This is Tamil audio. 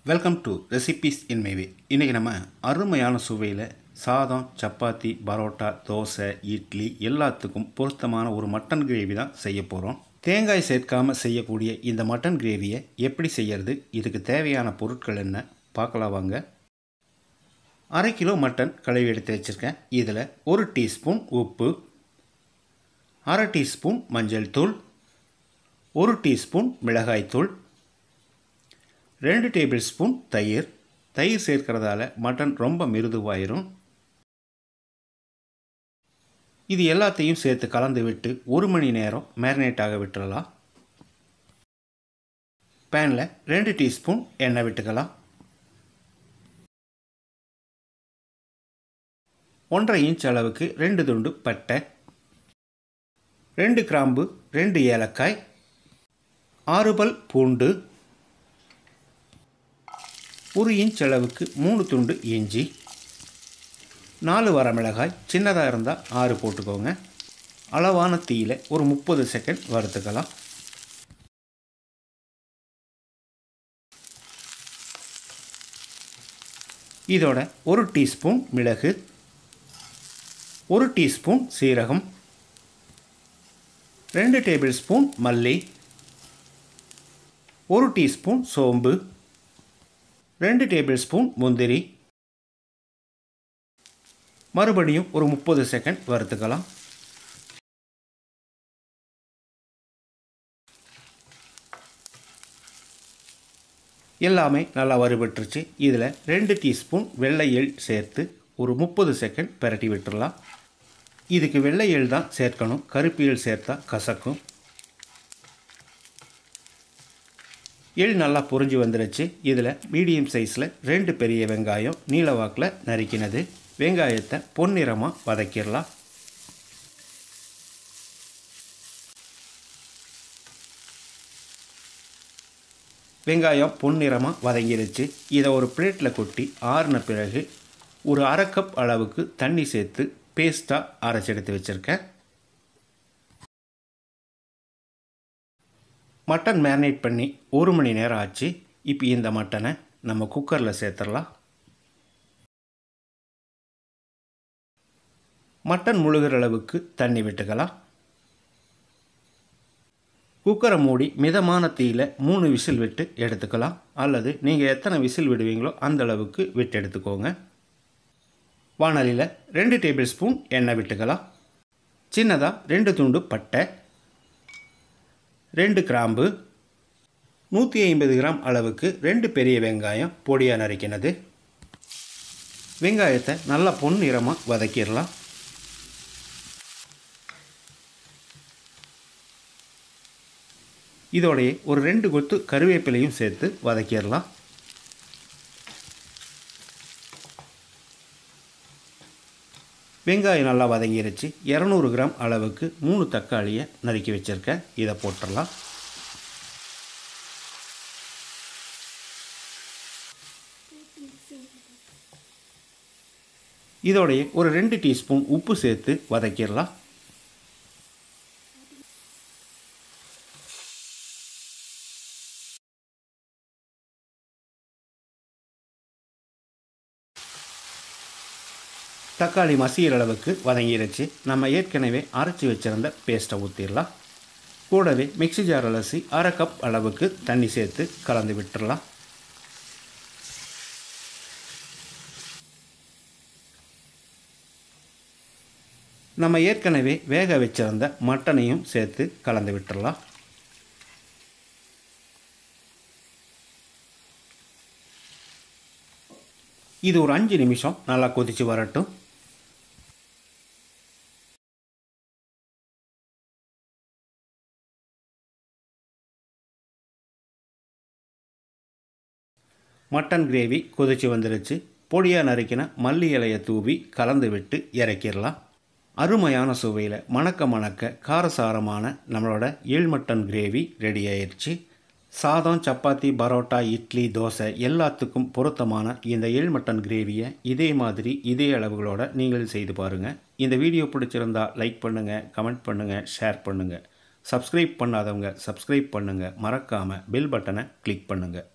welcome to recipes in my way இன்றைக்கி நம்ம அருமையான சுவையில் சாதம் சப்பாத்தி பரோட்டா தோசை இட்லி எல்லாத்துக்கும் பொருத்தமான ஒரு மட்டன் கிரேவி தான் செய்ய போகிறோம் தேங்காய் சேர்க்காமல் செய்யக்கூடிய இந்த மட்டன் கிரேவியை எப்படி செய்யறது இதுக்கு தேவையான பொருட்கள் என்ன பார்க்கலாம் வாங்க அரை கிலோ மட்டன் கழுவி எடுத்து வச்சுருக்கேன் இதில் ஒரு டீஸ்பூன் உப்பு அரை டீஸ்பூன் மஞ்சள் தூள் ஒரு டீஸ்பூன் மிளகாய்த்தூள் ரெண்டு டேபிள் ஸ்பூன் தயிர் தயிர் சேர்க்கறதால மட்டன் ரொம்ப மிருதுவாயிரும் இது எல்லாத்தையும் சேர்த்து கலந்து விட்டு ஒரு மணி நேரம் மேரினேட் ஆக விட்டுறலாம் பேனில் ரெண்டு டீஸ்பூன் எண்ணெய் விட்டுக்கலாம் ஒன்றரை இன்ச் அளவுக்கு ரெண்டு துண்டு பட்டை ரெண்டு கிராம்பு ரெண்டு ஏலக்காய் ஆறு பல் பூண்டு ஒரு இன்ச் அளவுக்கு மூணு துண்டு இஞ்சி நாலு வரமிளகாய் சின்னதாக இருந்தால் ஆறு போட்டுக்கோங்க அளவான தீயில் ஒரு முப்பது செகண்ட் வறுத்துக்கலாம் இதோட ஒரு டீஸ்பூன் மிளகு ஒரு டீஸ்பூன் சீரகம் ரெண்டு டேபிள் ஸ்பூன் மல்லி ஒரு டீஸ்பூன் சோம்பு ரெண்டு டேபிள் ஸ்பூன் முந்திரி மறுபடியும் ஒரு முப்பது செகண்ட் வறுத்துக்கலாம் எல்லாமே நல்லா வறுபட்டுருச்சு இதில் ரெண்டு டீஸ்பூன் வெள்ளை எள் சேர்த்து ஒரு முப்பது செகண்ட் பெரட்டி விட்டுடலாம் இதுக்கு வெள்ளை எள் தான் சேர்க்கணும் கருப்பு எள் சேர்த்தா கசக்கும் எள் நல்லா புரிஞ்சு வந்துருச்சு இதில் மீடியம் சைஸில் ரெண்டு பெரிய வெங்காயம் நீளவாக்கில் நறுக்கினது வெங்காயத்தை பொன்னிறமாக வதக்கிடலாம் வெங்காயம் பொன்னிறமாக வதங்கிருச்சு இதை ஒரு பிளேட்டில் கொட்டி ஆறின பிறகு ஒரு அரை கப் அளவுக்கு தண்ணி சேர்த்து பேஸ்ட்டாக அரைச்சி எடுத்து வச்சுருக்கேன் மட்டன் மேரினேட் பண்ணி ஒரு மணி நேரம் ஆச்சு இப்போ இந்த மட்டனை நம்ம குக்கரில் சேர்த்துடலாம் மட்டன் முழுகிற அளவுக்கு தண்ணி விட்டுக்கலாம் குக்கரை மூடி மிதமான தீயில் மூணு விசில் விட்டு எடுத்துக்கலாம் அல்லது நீங்கள் எத்தனை விசில் விடுவீங்களோ அந்த அளவுக்கு விட்டு எடுத்துக்கோங்க வானலியில் ரெண்டு டேபிள் ஸ்பூன் எண்ணெய் விட்டுக்கலாம் சின்னதாக ரெண்டு துண்டு பட்டை ரெண்டு கிராம்பு நூற்றி ஐம்பது கிராம் அளவுக்கு ரெண்டு பெரிய வெங்காயம் பொடியாக நறுக்கினது வெங்காயத்தை நல்லா பொன்னிறமாக வதக்கிடலாம் இதோடைய ஒரு ரெண்டு கொத்து கருவேப்பிலையும் சேர்த்து வதக்கிடலாம் வெங்காயம் நல்லா வதங்கிருச்சு இரநூறு கிராம் அளவுக்கு மூணு தக்காளியை நறுக்கி வச்சுருக்கேன் இதை போட்டுடலாம் இதோடைய ஒரு ரெண்டு டீஸ்பூன் உப்பு சேர்த்து வதக்கிடலாம் தக்காளி மசிகிற அளவுக்கு வதங்கிருச்சு நம்ம ஏற்கனவே அரைச்சி வச்சுருந்த பேஸ்ட்டை ஊற்றிடலாம் கூடவே மிக்சி ஜார் அலசி அரை கப் அளவுக்கு தண்ணி சேர்த்து கலந்து விட்டுடலாம் நம்ம ஏற்கனவே வேக வச்சிருந்த மட்டனையும் சேர்த்து கலந்து விட்டுடலாம் இது ஒரு அஞ்சு நிமிஷம் நல்லா கொதித்து வரட்டும் மட்டன் கிரேவி கொதித்து வந்துருச்சு பொடியாக நறுக்கின மல்லி இலையை தூவி கலந்து விட்டு இறக்கிடலாம் அருமையான சுவையில் மணக்க மணக்க காரசாரமான நம்மளோட ஏழ் மட்டன் கிரேவி ரெடி ஆயிடுச்சு சாதம் சப்பாத்தி பரோட்டா இட்லி தோசை எல்லாத்துக்கும் பொருத்தமான இந்த ஏழ் மட்டன் கிரேவியை இதே மாதிரி இதே அளவுகளோட நீங்கள் செய்து பாருங்கள் இந்த வீடியோ பிடிச்சிருந்தா லைக் பண்ணுங்கள் கமெண்ட் பண்ணுங்கள் ஷேர் பண்ணுங்கள் சப்ஸ்கிரைப் பண்ணாதவங்க சப்ஸ்கிரைப் பண்ணுங்கள் மறக்காமல் பெல் பட்டனை கிளிக் பண்ணுங்கள்